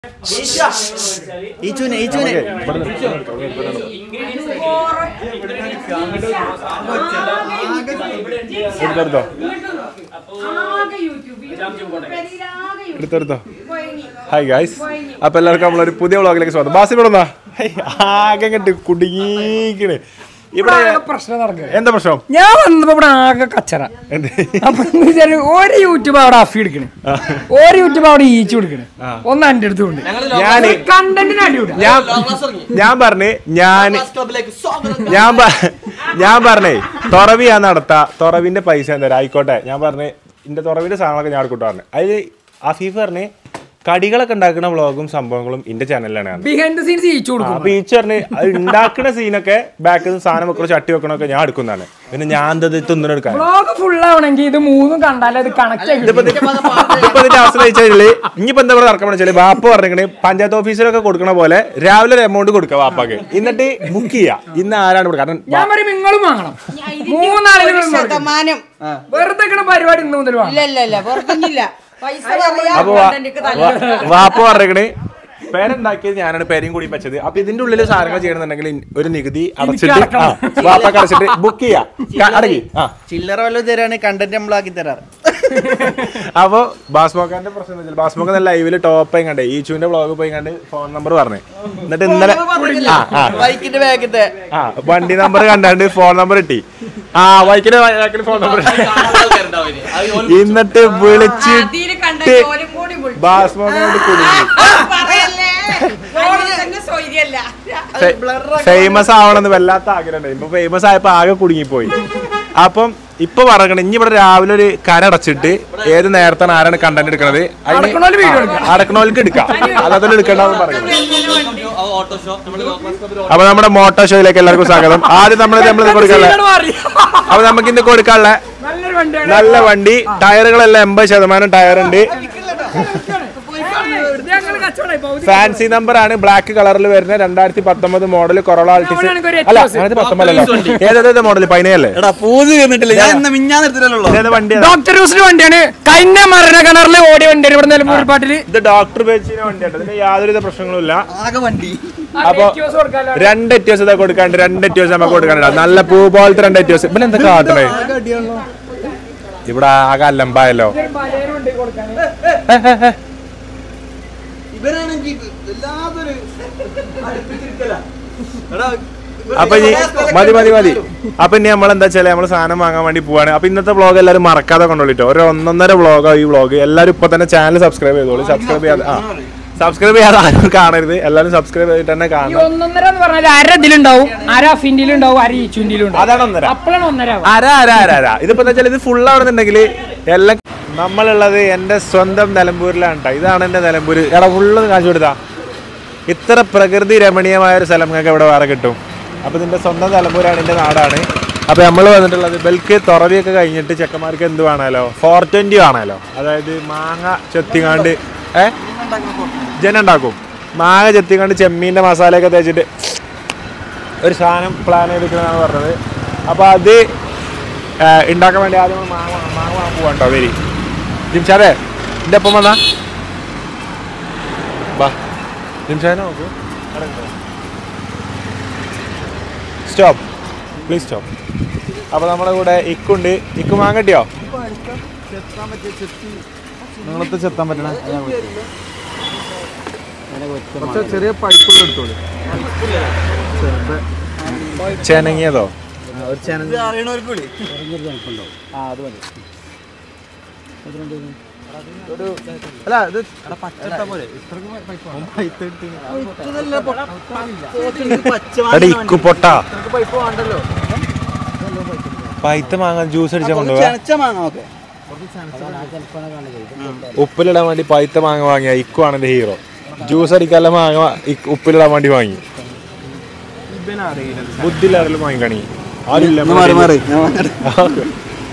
ഈച്ചൂനെ ഈച്ചൂനെ എടുത്തെടുത്തോ ആകെ യൂട്യൂബിൽ ആകെ എടുത്തെടുത്തോ ഹായ് ഗായ്സ് അപ്പൊ എല്ലാവർക്കും നമ്മളൊരു പുതിയ വ്ളോഗിലേക്ക് സ്വാഗതം ബാസി ഇവിടെ വന്നാ ഹേയ്, ആകെ കണ്ട് കുടുങ്ങിക്കണ് ഇവിടെ പ്രശ്നം നടക്കുക എന്താ പ്രശ്നം ഞാൻ വന്നപ്പോ ഇവിടെ ആകെ കച്ചറ എന്ത്? അപ്പൊ എന്ന് വെച്ചാല് ഒരു യൂട്യൂബ് അവിടെ അഫി എടുക്കണ് ഒരു യൂട്യൂബ് അവിടെ ഈച്ചു കൊടുക്കണ് ഒന്ന് എന്റെ അടുത്തുണ്ട് ഞാന് കണ്ടന്റിന് അടിയൂട ഞാൻ ഞാൻ പറഞ്ഞ് ഞാൻ ഞാൻ പ- ഞാൻ പറഞ്ഞേ തുറവി ഞാൻ നടത്താ തുറവിന്റെ പൈസ എന്താ ആയിക്കോട്ടെ ഞാൻ പറഞ്ഞ് എന്റെ തുറവിന്റെ സാധനങ്ങളൊക്കെ ഞാൻ എടുക്കട്ടെ പറഞ്ഞു അതിൽ അഫീഫ് പറഞ്ഞ് കടികളൊക്കെ ഉണ്ടാക്കുന്ന വ്ളോഗും സംഭവങ്ങളും എന്റെ ചാനലിലാണ് കാണുന്നത് ബിഹൈൻഡ് ദ സീൻസ് ഈച്ചു ആ, കൊടുക്കും അപ്പൊ ഈച്ച് പറഞ്ഞ് അത് ഉണ്ടാക്കുന്ന സീനൊക്കെ ബാക്കിൽ നിന്ന് സാധനം വെക്കണോ ചട്ടി വെക്കണൊക്കെ ഞാൻ എടുക്കുന്നതാണ് പിന്നെ ഞാൻ എന്തത് തിന്നിട്ട് എടുക്കാൻ വ്ളോഗ് ഫുൾ ആവണമെങ്കിൽ ഇത് മൂന്നും കണ്ടാലേ അത് കണക്ട് ഇതിപ്പോ ഇത് ഇതിപ്പോ ഇതിന്റെ അവസ്ഥ വെച്ചാല് ഇനിയിപ്പോ എന്താ ഇവിടെ നടക്കണം വെച്ചാല് വാപ്പ പറഞ്ഞേ പഞ്ചായത്ത് ഓഫീസിലൊക്കെ കൊടുക്കണ പോലെ രാവിലെ ഒരു എമൗണ്ട് കൊടുക്കുക വാപ്പാക്ക് എന്നിട്ട് ബുക്ക് ചെയ്യാ ഇന്ന് ആരാണ് ഇവിടെ കാരണം ഞാൻ പറയും നിങ്ങളും വാങ്ങണം മൂന്നാളുകൾ ശതമാനം വെറുതെ ഇക്കണ പരിപാടി ഇന്ന് മുതൽ വാങ്ങണം ഇല്ല ഇല്ല ഇല്ല പുറത്തൊന്നുമില്ല പൈസ പറയാ അപ്പൊ വാ- വാ- വാപ്പ പറഞ്ഞേ പേരുണ്ടാക്കിയത് ഞാനാണ് പേരും കൂടി വെച്ചത് അപ്പൊ ഇതിന്റെ ഉള്ളിൽ സാധനങ്ങൾ ചെയ്യണമെന്നുണ്ടെങ്കിൽ ഒരു നികുതി അടച്ചിട്ട് ആ, വാപ്പാക്ക് അടച്ചിട്ട് ബുക്ക് ചെയ്യാ ക- അടങ്ങി ആ ചില്ലറ വല്ലതും തരാണ് കണ്ടന്റ് നമ്മളാക്കി തരാറ് അപ്പൊ ബാസ്മോക്കാന്റെ പ്രശ്നം എന്താ വെച്ചാൽ ബാസ്മോക്ക് നല്ല ലൈവില് ടോപ്പ് ആയി കണ്ടേ ഈച്ചുവിന്റെ വ്ളോഗ് പോയി കണ്ട് ഫോൺ നമ്പർ പറഞ്ഞു എന്നിട്ട് ഇന്നലെ ആ ആ ബൈക്കിന്റെ ബാഗത്തെ ആ വണ്ടി നമ്പർ കണ്ടാണ്ട് ഫോൺ നമ്പർ കിട്ടി ആ വൈക്കിന്റെ ബാക്കിൽ ഫോൺ നമ്പർ എന്നിട്ട് അതില് കണ്ട വിളിച്ചിട്ട് ജോലും കൂടി വിളിച്ചു. ബാസ്മോനോട് കുടുങ്ങി ആ, പറയല്ലേ അതില് തന്നെ സ്വൈര്യല്ല ഫേമസ് ആവണമെന്ന് വല്ലാത്ത ആഗ്രഹം ഇപ്പൊ ഫേമസ് ആയപ്പോ ആകെ കുടുങ്ങിപ്പോയി അപ്പം ഇപ്പൊ പറയണേ ഇനി ഇവിടെ രാവിലെ ഒരു കര അടച്ചിട്ട് ഏത് നേരത്താണ് ആരാണ് കണ്ടന്റ് എടുക്കണത് അതിന് അടക്കണോല് video ആ, അടക്കണോൽക്ക് എടുക്കാം അല്ലാതെ എടുക്കണ്ടെന്ന് പറയുന്നത് അപ്പൊ നമ്മുടെ മോട്ടോ ഷോയിലേക്ക് എല്ലാവർക്കും സ്വാഗതം ആദ്യം നമ്മൾ നമ്മൾ കൊടുക്കാനുള്ള അപ്പൊ നമുക്ക് ഇന്ന് കൊടുക്കാനുള്ള നല്ലൊരു വണ്ടിയാണ് നല്ല വണ്ടി ടയറുകളെല്ലാം എൺപത് ശതമാനം ടയർ ഉണ്ട് വെറുതെ അങ്ങനെ കച്ചവടമായി പകുതി ഫാൻസി നമ്പർ ആണ് ബ്ലാക്ക് കളറിൽ വരുന്ന രണ്ടായിരത്തി പത്തൊമ്പത് മോഡൽ കൊറോള ആൾട്ടിസ് അവനാണെങ്കിൽ ഒരു അല്ല Etios. രണ്ടായിരത്തി പത്തൊമ്പതല്ലോ ഏതേത് മോഡൽ പതിനേഴല്ലേ എടാ പൂതി തീർന്നിട്ടില്ല ഞാൻ ഇന്ന് മിഞ്ഞാൻ എടുത്തില്ലല്ലോ ഏത് വണ്ടി ഡോക്ടർ യൂസിന്റെ വണ്ടിയാണ് കഴിഞ്ഞ മരണ കിണറിൽ ഓടിയ വണ്ടിയാണ് ഇവിടെ നിലമ്പൂർ പാട്ടില് ഇത് ഡോക്ടർ ബേച്ചിന്റെ വണ്ടിയാണ് ഇതിന് യാതൊരുവിധ പ്രശ്നങ്ങളും ഇല്ല ആകെ വണ്ടി അപ്പൊ Etios കൊടുക്കാലോ. രണ്ട് എറ്റിയോസ് ഇതാ കൊടുക്കാണ്ട് രണ്ട് എറ്റിയോസ് നമുക്ക് കൊടുക്കാനുണ്ട് നല്ല പൂ പോലത്തെ രണ്ട് എറ്റിയോസ് പിന്നെ എന്താ കാട്ടണേ ഇവിടെ ആകെ അല്ലമ്പായല്ലോ ബലേനോ ഉണ്ട് കൊടുക്കാന്. ഇവരാണെങ്കിൽ എല്ലാതൊരു അപ്പൊ ഇനി മതി മതി മതി അപ്പൊ ഇനി നമ്മൾ എന്താ വെച്ചാൽ നമ്മൾ സാധനം വാങ്ങാൻ വേണ്ടി പോവാണ് അപ്പൊ ഇന്നത്തെ വ്ളോഗ് എല്ലാവരും മറക്കാതെ കൊണ്ടോളിട്ടോ ഒരു ഒന്നൊന്നര വ്ളോഗോ ഈ വ്ളോഗ് എല്ലാവരും ഇപ്പൊ തന്നെ ചാനൽ സബ്സ്ക്രൈബ് ചെയ്തോളൂ സബ്സ്ക്രൈബ് ചെയ്യാതെ ആ സബ്സ്ക്രൈബ് ചെയ്യാതെ ആരും കാണരുത് എല്ലാവരും സബ്സ്ക്രൈബ് ചെയ്തിട്ട് തന്നെ ഈ കാണണം ഒന്നൊന്നര എന്ന് പറഞ്ഞാൽ അര ഇതിലുണ്ടാവും അര അഫിന്റെ ഉണ്ടാവും അര ഈച്ചുന്റെ ഉണ്ടാവും അതാണ് ഒന്നര അപ്പോഴാണ് ഒന്നര ആവുക. അര അര അര അര ഇതിപ്പോ എന്താ വെച്ചാൽ ഇത് ഫുൾ ആണെന്നുണ്ടെങ്കിൽ എല്ലാം നമ്മളുള്ളത് എന്റെ സ്വന്തം നിലമ്പൂരിലാണ് ട്ടോ ഇതാണ് എന്റെ നിലമ്പൂര് എടാ ഫുള്ള് കാശ് കൊടുത്താ ഇത്ര പ്രകൃതി രമണീയമായ ഒരു സ്ഥലം നിങ്ങൾക്ക് ഇവിടെ വേറെ കിട്ടും അപ്പൊ ഇതിന്റെ സ്വന്തം നിലമ്പൂരാണ് എന്റെ നാടാണ് അപ്പൊ നമ്മൾ വന്നിട്ടുള്ളത് ബൽക്ക് തുറവിയൊക്കെ കഴിഞ്ഞിട്ട് ചെക്കന്മാർക്ക് എന്ത് വേണമല്ലോ ഫോർ ട്വന്റി വേണമല്ലോ അതായത് മാങ്ങ ചെത്തിങ്ങാണ്ട് ഏ ജന ഉണ്ടാക്കും മാങ്ങ ചെത്തിങ്ങാണ്ട് ചെമ്മീന്റെ മസാലയൊക്കെ തേച്ചിട്ട് ഒരു സാധനം പ്ലാൻ ചെയ്തിട്ടാണ് പറഞ്ഞത് അപ്പോൾ അത് ആ, ഉണ്ടാക്കാൻ വേണ്ടി ആദ്യം നമ്മൾ മാങ്ങ വാ- മാങ്ങ വാങ്ങാൻ പോവാണ്ടോ വരി ജിംഷാദേ എൻ്റെ ഒപ്പം വന്നാ വാ ജിംഷാദെ നോക്കൂ സ്റ്റോപ്പ് പ്ലീസ് സ്റ്റോപ്പ് അപ്പോൾ നമ്മുടെ കൂടെ ഇക്കുണ്ട് ഇക്കു മാങ്ങ കിട്ടിയോ നിങ്ങളത്തെ ചെത്താൻ പറ്റണ ചെറിയ പൈപ്പുകൾ എടുത്തോളൂ ചെനങ്ങിയതോ ഇത് അറിയണവർക്ക് വിളി അല്ല ഇത് പച്ച പോലെ എടാ ഇക്കു പൊട്ടാ പൈപ്പ് വേണ്ടല്ലോ പൈത്ത മാങ്ങ ജ്യൂസ് അടിച്ചാൽ കൊണ്ടുപോവാ ചെനച്ച മാങ്ങ ഓക്കെ ഉപ്പിലിടാൻ വേണ്ടി പൈത്ത മാങ്ങ വാങ്ങിയ ഇക്കു ആണ് എന്റെ ഹീറോ ജ്യൂസ് അടിക്കാനുള്ള മാങ്ങ വാ- ഇക്ക് ഉപ്പിലിടാൻ വേണ്ടി വാങ്ങി ബുദ്ധിയില്ലാതെല്ലാം വാങ്ങിക്കണി ആരുമില്ല മാറി മാറി ഓക്കേ.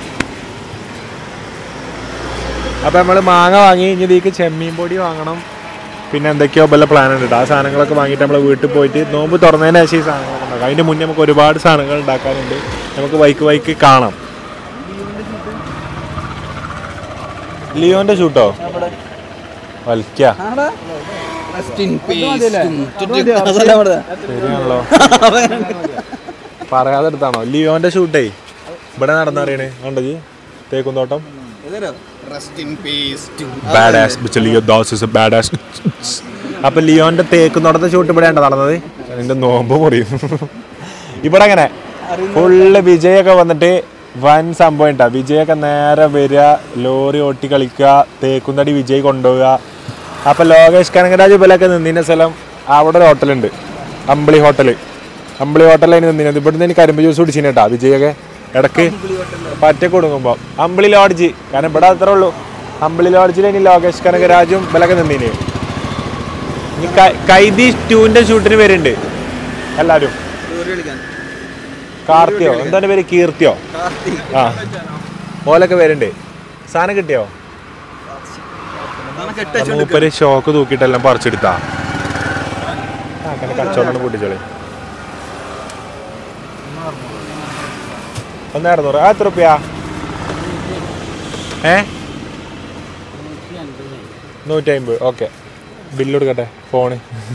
അപ്പൊ നമ്മള് മാങ്ങ വാങ്ങി ഇനി ഇതിക്ക് ചെമ്മീൻ പൊടി വാങ്ങണം പിന്നെ എന്തൊക്കെയോ വല്ല പ്ലാൻ ഉണ്ട് ആ സാധനങ്ങളൊക്കെ വാങ്ങിയിട്ട് നമ്മൾ വീട്ടിൽ പോയിട്ട് നോമ്പ് തുറന്നതിന് ശേഷം ഈ സാധനങ്ങളൊക്കെ ഉണ്ടാക്കാം അതിന്റെ മുന്നേ നമുക്ക് ഒരുപാട് സാധനങ്ങൾ ഉണ്ടാക്കാനുണ്ട് നമുക്ക് വൈക്ക് വൈക്ക് കാണാം ലിയോന്റെ ഷൂട്ടോ വലിക്ക ശരിയാണല്ലോ പറയാതെ എടുത്താണോ ലിയോന്റെ ഷൂട്ടേ ഇവിടെ നടന്നറിയണേ കണ്ടത് തേക്കുന്തോട്ടം Badass, bitch, Leo Das is a badass. അപ്പൊ ലിയോന്റെ തേക്കുന്തോട്ടത്തെ ഷൂട്ട് ഇവിടെ ഉണ്ടോ നടന്നത് എന്റെ നോമ്പ് മുറിയും ഇവിടെ അങ്ങനെ ഫുള്ള് വിജയൊക്കെ വന്നിട്ട് വൻ സംഭവം ഉണ്ടാ വിജയൊക്കെ നേരെ വരിക ലോറി ഓട്ടി കളിക്കുക തേക്കുന്തടി വിജയ് കൊണ്ടുപോവുക അപ്പൊ ലോകേഷ് കനകരാജ് ഇവലൊക്കെ നിന്നിന സ്ഥലം അവിടെ ഒരു ഹോട്ടലുണ്ട് അമ്പിളി ഹോട്ടൽ അമ്പിളി ഹോട്ടലിൽ നിന്നിരുന്നത് ഇവിടുന്ന് എനിക്ക് കരിമ്പ് ജ്യൂസ് കുടിച്ചിന് കേട്ടാ വിജയൊക്കെ ഇടക്ക് പറ്റ കൊടുക്കുമ്പോൾ അമ്പിളി ലോഡ്ജ് കാരണം ഇവിടെ അത്രേ ഉള്ളൂ അമ്പിളി ലോഡ്ജിൽ ഇനി ലോകേഷ് കനകരാജും ഇവലൊക്കെ നിന്നിന് ഇനി ക- കൈദി ടൂവിന്റെ ഷൂട്ടിന് വരുന്നുണ്ട് എല്ലാരും കാർത്തിയോ എന്താണ് പേര് കീർത്തിയോ ആ ഓലൊക്കെ വരുന്നുണ്ട് സാധനം കിട്ടിയോ മൂപ്പര് ഷോക്ക് തൂക്കിയിട്ടെല്ലാം പറിച്ചെടുത്താ ആ അങ്ങനെ കച്ചവടം കൂട്ടിച്ചോളി ഒന്ന് അറുന്നൂറ് ആ എത്ര റുപ്യ ഏ നൂറ്റി അമ്പത് ഓക്കെ ബില്ല് കൊടുക്കട്ടെ ഫോണ്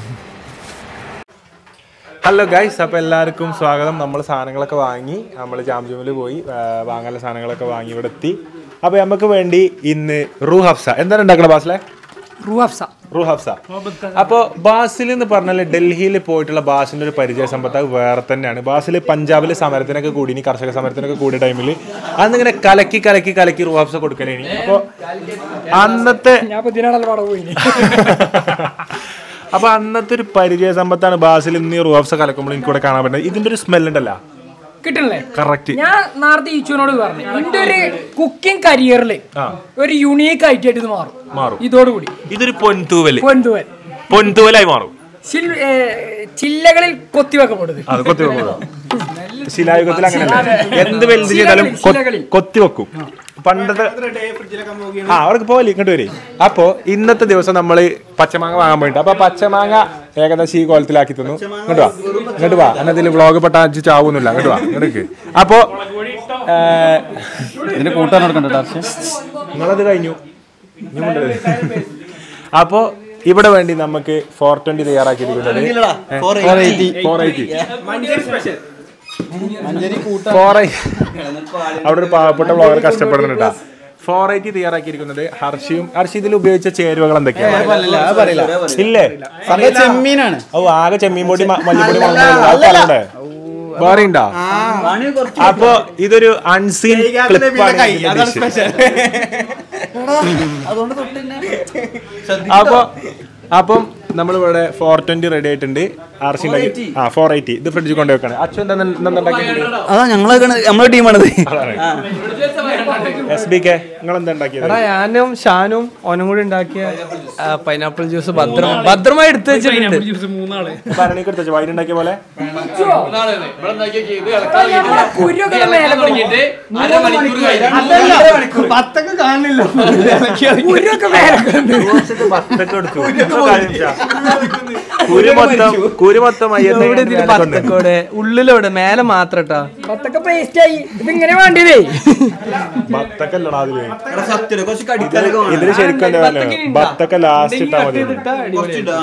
ഹലോ ഗൈസ് അപ്പോൾ എല്ലാവർക്കും സ്വാഗതം നമ്മൾ സാധനങ്ങളൊക്കെ വാങ്ങി നമ്മൾ ജാംജൂമിൽ പോയി ആ, വാങ്ങാനുള്ള സാധനങ്ങളൊക്കെ വാങ്ങി ഇവിടെ എത്തി അപ്പോൾ നമുക്ക് വേണ്ടി ഇന്ന് റൂ ഹഫ്സ എന്താണ് ഉണ്ടാക്കണം ബാസിലെ റൂ ഹഫ്സ റൂ ഹഫ്സ അപ്പോൾ ബാസിൽ എന്ന് പറഞ്ഞാൽ ഡൽഹിയിൽ പോയിട്ടുള്ള ബാസിൻ്റെ ഒരു പരിചയ സമ്പത്ത് അത് വേറെ തന്നെയാണ് ബാസിൽ പഞ്ചാബിൽ സമരത്തിനൊക്കെ കൂടി ഇനി കർഷക സമരത്തിനൊക്കെ കൂടിയ ടൈമിൽ അന്നിങ്ങനെ കലക്കി കലക്കി കലക്കി റൂ ഹഫ്സ കൊടുക്കലേനി അപ്പോൾ അന്നത്തെ ഞാൻ ഇപ്പൊ ഇതിനാണല്ലോ പടം പോയി അപ്പൊ അന്നത്തെ ഒരു പരിചയ സമ്പത്താണ് ബാസിൽ ഇന്ന് ഈ റൂ ഹഫ്സ കലക്കുമ്പോൾ എനിക്ക് ഇവിടെ കാണാൻ പറ്റുന്നത് ഇതിന്റെ ഒരു സ്മെൽ ഉണ്ടല്ലോ കിട്ടണല്ലേ കറക്റ്റ് ഞാൻ നേരത്തെ ഈച്ചുവിനോട് പറഞ്ഞു എന്റെ ഒരു കുക്കിംഗ് കരിയറിൽ ആ. ഒരു യുണീക്ക് ആയിട്ട് ഇത് മാറും മാറും ഇതോടുകൂടി ഇതൊരു പൊൻതൂവല് പൊന്തുവൻ പൊൻതൂവലായി മാറും ചിൽ- ഏ, ചില്ലകളിൽ കൊത്തിവെക്കപ്പെടുന്നത് അത് കൊത്തി വെക്കും ശിലായുഗത്തിൽ അങ്ങനെയല്ല എന്ത് വലുത് ചെയ്താലും കൊ- ശിലകളിൽ. കൊത്തി വെക്കും പണ്ടത്തെ ആ അവർക്ക് പോലെ ഇങ്ങോട്ട് വരെ അപ്പോ ഇന്നത്തെ ദിവസം നമ്മൾ പച്ചമാങ്ങ വാങ്ങാൻ പോയിട്ട് അപ്പൊ പച്ചമാങ്ങ ഏകദേശം ഈ കോലത്തിലാക്കി തന്നു ഇങ്ങോട്ട് വാ ഇങ്ങോട്ട് വാ എന്നതിൽ വ്ളോഗ് പെട്ട അഞ്ച് ചാവുന്നില്ല ഇങ്ങോട്ട് വാ ഇങ്ങോട്ട് അപ്പോ ഏ, ഇതിന്റെ കൂട്ടാൻ നടക്കണ്ട നിങ്ങളത് കഴിഞ്ഞു ഇനി മിണ്ടരുത്. അപ്പോ ഇവിടെ വേണ്ടി നമുക്ക് ഫോർ ട്വന്റി തയ്യാറാക്കിയിരിക്കുന്നത് ഫോർ എയ്റ്റി ഫോർ അവിടെ ഒരു പാവപ്പെട്ട ബ്ലോഗർ കഷ്ടപ്പെടുന്നുണ്ട് ഫോർ എയ്റ്റി തയ്യാറാക്കിയിരിക്കുന്നത് ഹർഷിയും ഹർഷി ഇതിൽ ഉപയോഗിച്ച ചേരുവകൾ എന്തൊക്കെയാണ് ഇല്ലേ ചെമ്മീനാണ് ഓ ആകെ ചെമ്മീൻ പൊടി മ- മല്ലിപ്പൊടി മുളകുപൊടി. അത് പറഞ്ഞൂടെ? വേറെ ഉണ്ടോ അപ്പൊ ഇതൊരു അൺസീൻ ക്ലിപ്പാണ് ഇതിന്റെ dish. അപ്പൊ അപ്പം നമ്മളിവിടെ ഫോർ ട്വന്റി റെഡി ആയിട്ടുണ്ട് ആർസി ഉണ്ടാക്കി ആ ഫോർ എയ്റ്റി ഇത് ഫ്രിഡ്ജിൽ കൊണ്ടു വെക്കാണ് അച്ഛൻ എന്താ എന്താ ഉണ്ടാക്കിയിട്ടുണ്ട് അതാ ഞങ്ങളൊക്കെ നമ്മളെ ടീമാണത് എസ് ബി കെ നിങ്ങൾ എന്താ ഉണ്ടാക്കിയത് എടാ ഞാനും ഷാനും ഓനും കൂടി ഉണ്ടാക്കിയ പൈനാപ്പിൾ ജ്യൂസ് ഭദ്രം ഭദ്രമായി എടുത്തു വെച്ചിട്ടുണ്ട് ഭരണിക്ക് എടുത്തു വൈൻ ഉണ്ടാക്കിയ പോലെ കുരുക്കെ മേലെ പത്തൊക്കെ കാണില്ല കുരുക്കെ മേലെ പത്തൊക്കെ എടുത്തു ഇപ്പൊ കാര്യം വെച്ചാ, കുരു മൊത്തം കുരു മൊത്തം അയ്യത്തെ ഇവിടെ ഇതിന് പത്തൊക്കെ ഉള്ളിലോടെ മേലെ മാത്രം കേട്ടാ പത്തൊക്കെ പേസ്റ്റ് ആയി ഇതിങ്ങനെ വേണ്ടിയതേ ബത്തക്കല്ലടാ അതില് സത്യം കുറച്ച് കടിക്കാനൊക്കെ വേണം. ഇതില് ശരിക്കും എന്താ പറയുക ബത്തക്ക ലാസ്റ്റ് ഇട്ടാ മതി കുറച്ചിട്ട്,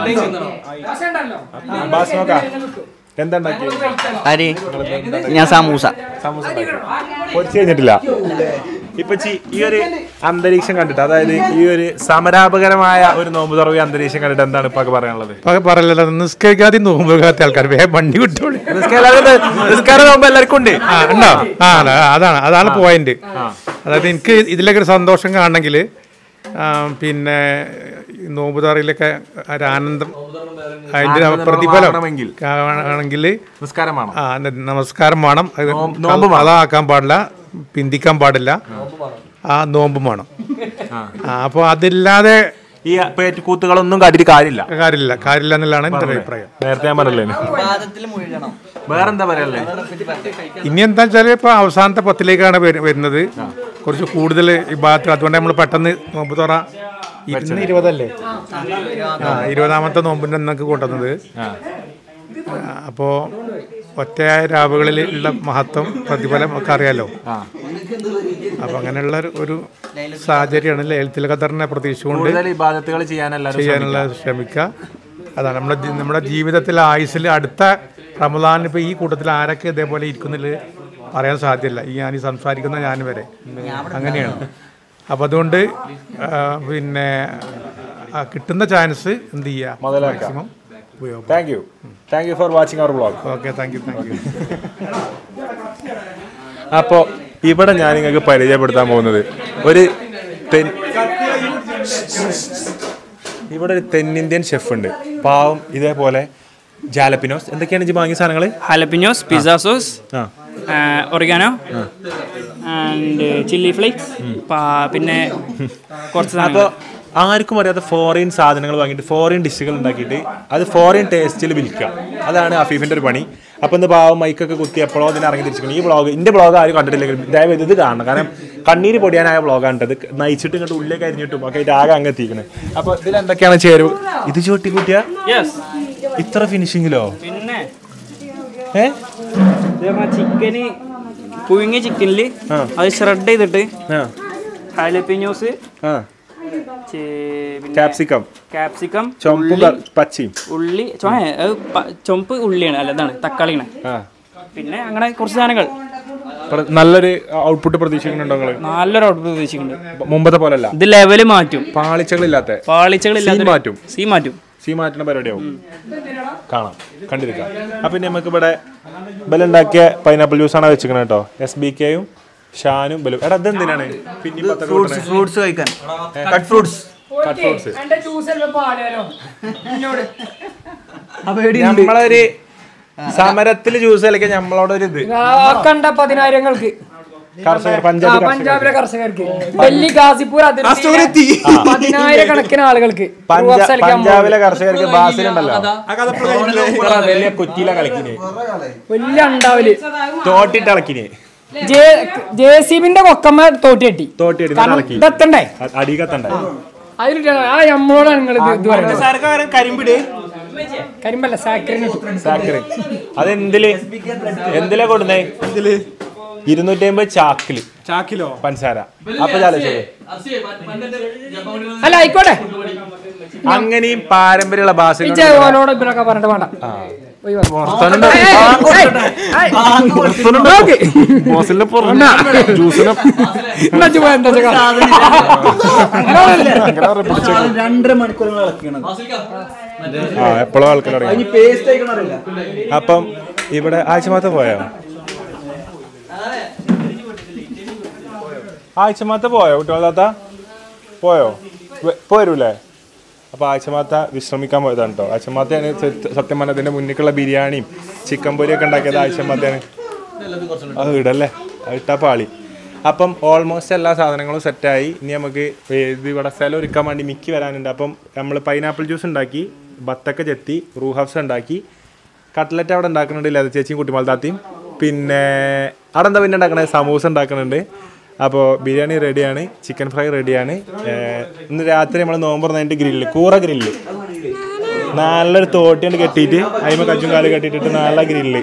ആ. ബാസ് നോക്കാം എന്താ ഉണ്ടാക്കിയത് ആര് ഞാൻ സമൂസ സമൂസ ഉണ്ടാക്കി. പൊരിച്ച് കഴിഞ്ഞിട്ടില്ല ഇപ്പൊ ചി ഈ ഒരു അന്തരീക്ഷം കണ്ടിട്ട് അതായത് ഈ ഒരു സമരാപകരമായ ഒരു നോമ്പ് തുറവി അന്തരീക്ഷം കണ്ടിട്ട് എന്താണ് ഇപ്പൊ പറയാനുള്ളത് പറയല്ലോ നിസ്കരിക്കാതെ നോമ്പ് കാത്ത ആൾക്കാർ വേഗം വണ്ടി വിട്ടോളി നിസ്കാര നോമ്പ് എല്ലാവർക്കും ഉണ്ട് ആ ഉണ്ടോ ആ അതാ- അതാണ് അതാണ് പോയിന്റ് അതായത് എനിക്ക് ഇതിലൊക്കെ ഒരു സന്തോഷം കാണണമെങ്കിൽ പിന്നെ ഈ നോമ്പ് തറയിലൊക്കെ ഒരു ആനന്ദം അതിന്റെ ആനന്ദം പ്രതിഫലം വാങ്ങണമെങ്കിൽ. ആണെങ്കിൽ നിസ്കാരമാണോ ആ ന- നമസ്കാരം വേണം അത് നോമ്പ് നോമ്പ് വേണം. അതാക്കാൻ പാടില്ല പിന്തിക്കാൻ പാടില്ല ആ നോമ്പും വേണം ആ അപ്പോൾ അതില്ലാതെ ഈ പേറ്റ് കൂത്തുകളൊന്നും കാട്ടിട്ട് കാര്യമില്ല കാര്യമില്ല കാര്യമില്ല എന്നുള്ളതാണ് എൻ്റെ ഒരു അഭിപ്രായം നേരത്തെ ഞാൻ പറഞ്ഞല്ലേ വേറെന്താ പറയല്ലേ ഇനി എന്താ വെച്ചാൽ ഇപ്പൊ അവസാനത്തെ പത്തിലേക്കാണ് വരു- വരുന്നത് കുറച്ച് കൂടുതൽ ഈ ഭാഗത്ത് അതുകൊണ്ട് നമ്മൾ പെട്ടെന്ന് നോമ്പ് തുറ ഇന്ന് ഇരുപതല്ലേ ആ ഇരുപതാമത്തെ നോമ്പിന്റെ അന്നൊക്കെ കൊണ്ടുവന്നത് അപ്പോ ഒറ്റയായ രാവുകളിൽ ഉള്ള മഹത്വം പ്രതിഫലം ഒക്കെ അറിയാലോ അപ്പം അങ്ങനെയുള്ള ഒരു- ഒരു സാഹചര്യമാണ് ലളിതൽ ഖദറിനെ പ്രതീക്ഷിച്ചുകൊണ്ട് കൂടുതൽ ഇബാദത്തുകൾ ചെയ്യാൻ എല്ലാവരും ചെയ്യാനുള്ള ശ്രമിക്കുക അതാണ് നമ്മുടെ ജി- നമ്മുടെ ജീവിതത്തിൽ ആയുസ്സിൽ അടുത്ത റമദാൻ ഇപ്പോൾ ഈ കൂട്ടത്തിൽ ആരൊക്കെ ഇതേപോലെ ഇരിക്കുന്നില്ല പറയാൻ സാധ്യമല്ല ഈ ഞാൻ ഈ സംസാരിക്കുന്ന ഞാൻ വരെ അങ്ങനെയാണ് അപ്പം അതുകൊണ്ട് ആ, പിന്നെ ആ, കിട്ടുന്ന ചാൻസ് എന്ത് ചെയ്യുക മാക്സിമം ഉപയോഗം thank you thank you for watching our blog okay thank you thank you അപ്പോൾ ഇവിടെ ഞാൻ നിങ്ങൾക്ക് പരിചയപ്പെടുത്താൻ പോകുന്നത് ഒരു തെൻ ഇവിടെ ഒരു തെന്നിന്ത്യൻ ഷെഫ് ഉണ്ട് പാവം ഇതേപോലെ ജാലപ്പിനോസ് എന്തൊക്കെയാണ് ഇജ്ജ് വാങ്ങിയ സാധനങ്ങൾ jalapenos, pizza sauce, ആ uh, oregano, and chili flakes. പാ- പിന്നെ കുറച്ച് അപ്പോൾ സാധനങ്ങൾ ആർക്കും അറിയാത്ത ഫോറിൻ സാധനങ്ങൾ വാങ്ങിയിട്ട് ഫോറിൻ ഡിഷുകൾ ഉണ്ടാക്കിയിട്ട് അത് ഫോറിൻ ടേസ്റ്റിൽ വിൽക്കുക അതാണ് അഫീഫിന്റെ ഒരു പണി അപ്പോൾ ഇന്ന് പാവം മൈക്കൊക്കെ കുത്തി എപ്പോഴോ അതിന് ഇറങ്ങി തിരിച്ചിരിക്കണം ഈ വ്ളോഗ് എൻ്റെ വ്ളോഗ് ആരും കണ്ടിട്ടില്ലെങ്കിലും ദയവേത് ഇത് കാണണം കാരണം കണ്ണീര് പൊടിയാനായ വ്ളോഗാണ് ഇത് നയിച്ചിട്ട് ഇങ്ങോട്ട് ഉള്ളിലേക്ക് അരിഞ്ഞിട്ടും ഒക്കെ ആയിട്ട് ആകെ അങ്ങ് എത്തിക്കുന്നത് അപ്പോൾ ഇതിൽ എന്തൊക്കെയാണ് ചേരുവ ഇത് ചോട്ടി കുട്ടിയ യെസ് ഇത്ര ഫിനിഷിങ്ങിലോ പിന്നെ ഏ ചിക്കന് പുഴുങ്ങിയ ചിക്കനിൽ അത് ഷ്രെഡ് ചെയ്തിട്ട് ആ ഹാലപ്പിനോസ് ആ പിന്നെ ക്യാപ്സിക്കം ക്യാപ്സിക്കം ചുമപ്പും ഉള്ളി, ക- പച്ചയും ഉള്ളി ചോ- ഏ, അത് പ- ചുമപ്പ് ഉള്ളിയാണ് അല്ല ഇതാണ് തക്കാളിയാണ് ആ പിന്നെ അങ്ങനെ കുറച്ച് സാധനങ്ങൾ പ്ര- നല്ലൊരു ഔട്ട്പുട്ട് പ്രതീക്ഷിക്കുന്നുണ്ടോ നിങ്ങൾ നല്ലൊരു ഔട്ട്പുട്ട് പ്രതീക്ഷിക്കുന്നുണ്ട് മുമ്പത്തെ പോലല്ല ഇത് ലെവല് മാറ്റും പാളിച്ചകളില്ലാത്ത പാളിച്ചകളില്ലാത്ത സീൻ മാറ്റും. സീ മാറ്റും സീ മാറ്റുന്ന പരിപാടിയാവും കാണാം കണ്ടിരിക്കാം അപ്പൊ ഇനി നമുക്ക് ഇവിടെ ബലുണ്ടാക്കിയ പൈനാപ്പിൾ ജ്യൂസ് ആണ് വെച്ചിരിക്കുന്നത് കേട്ടോ എസ് ബി കെയും ഷാനും ബലും എടാ ഇതെന്തിനാണ് പിന്നെ ഫ്രൂട്ട്സ് ഫ്രൂട്ട്സ് കഴിക്കാൻ കട്ട് ഫ്രൂട്ട്സ് കട്ട് ഫ്രൂട്ട്സ് എന്റെ ജ്യൂസ് പാടാലോ എന്നോട് നമ്മളൊരു സമരത്തിൽ ജ്യൂസ് കളിക്കാൻ നമ്മളോടൊരു ഇത് കണ്ട പതിനായിരങ്ങൾക്ക് കർഷകർ ആ, പഞ്ചാബ് പഞ്ചാബിലെ കർഷകർക്ക് ഡൽഹി ഗാസിപൂർ അതിർത്തി പതിനായിരക്കണക്കിന് ആളുകൾക്ക് പഞ്ചാ- ഗ്രൂപ്പ് കളിക്കാൻ പഞ്ചാബിലെ കർഷകർക്ക് ബാസിലുണ്ടല്ലോ ഇത്ര വലിയ കൊച്ചിയിലെ കളിക്കിനെ വലിയ ഉണ്ടാവല് തോട്ടിട്ട് ഇളക്കിനെ ജെ സി ബിന്റെ കൊക്കമ്മ തോട്ടി കെട്ടി തോട്ടി അടി കാരണം ഇളക്കി ഇതെത്തണ്ടേ അടികത്തണ്ട അതിൽ ആ നമ്മളോടാണ് നിങ്ങൾ ഇത് പറയുന്നത് കരിമ്പിട് കരിമ്പല്ല സാക്രിന് സാക്കറി അതെന്തില് എന്തിലാ കൊടുന്നേ ഇരുന്നൂറ്റി അമ്പത് ചാക്കില് ചാക്കിലോ പഞ്ചസാര അപ്പൊ ചാലോ അല്ല ആയിക്കോട്ടെ അങ്ങനെയും പാരമ്പര്യമുള്ള ഈ ഭാഷ ജവാനോട് ഇവരൊക്കെ പറഞ്ഞിട്ട് വേണ്ട ഒഴിവാക്ക്. ഏയ്, ഏയ്, ഏയ്, നോക്ക്. ജ്യൂസിന് എന്നാ ഇജ്ജ് പോയി എന്താ ചെയ്യാ? രണ്ടര മണിക്കൂർ ഇളക്കണം ആ എപ്പോഴും ആൾക്കാർ തുടങ്ങി പേസ്റ്റ് ആയിക്കണറില്ല അപ്പം ഇവിടെ ആഴ്ചമാത്ത പോയോ ആഴ്ചമാത്ത പോയോ കുട്ടികളാത്ത പോയോ വ- പോരൂലേ അപ്പോൾ ആഴ്ചമാത്ത വിശ്രമിക്കാൻ പോയതാണ് കേട്ടോ ആഴ്ചമാത്തയാണ് സത്യ- സത്യം പറഞ്ഞാൽ ഇതിൻ്റെ മുന്നിക്കുള്ള ബിരിയാണിയും ചിക്കൻ പൊരിയൊക്കെ ഉണ്ടാക്കിയത് ആഴ്ചമാത്തയാണ് അത് ഇടല്ലേ അത് ഇട്ടാ പാളി അപ്പം ഓൾമോസ്റ്റ് എല്ലാ സാധനങ്ങളും സെറ്റായി ഇനി നമുക്ക് ഇത് ഇവിടെ സ്ഥലം ഒരുക്കാൻ വേണ്ടി മിക്കി വരാനുണ്ട് അപ്പം നമ്മൾ പൈനാപ്പിൾ ജ്യൂസ് ഉണ്ടാക്കി ബത്തക്ക ചെത്തി റൂ ഹൗസ് ഉണ്ടാക്കി കട്ട്ലറ്റ് അവിടെ ഉണ്ടാക്കുന്നുണ്ട് ലത ചേച്ചിയും കുട്ടിമാൽ താത്തിയും പിന്നെ അവിടെ എന്താ പിന്നെ ഉണ്ടാക്കണത് സമൂസ ഉണ്ടാക്കുന്നുണ്ട് അപ്പോൾ ബിരിയാണി റെഡിയാണ് ചിക്കൻ ഫ്രൈ റെഡിയാണ് ഇന്ന് രാത്രി നമ്മൾ നോമ്പുറന്നതിൻ്റെ ഗ്രില്ല് കൂറ ഗ്രില്ല് നല്ലൊരു തോട്ടിയുണ്ട് കെട്ടിയിട്ട് അതിമ കച്ചും കാല് കെട്ടിയിട്ട് നല്ല ഗ്രില്ല്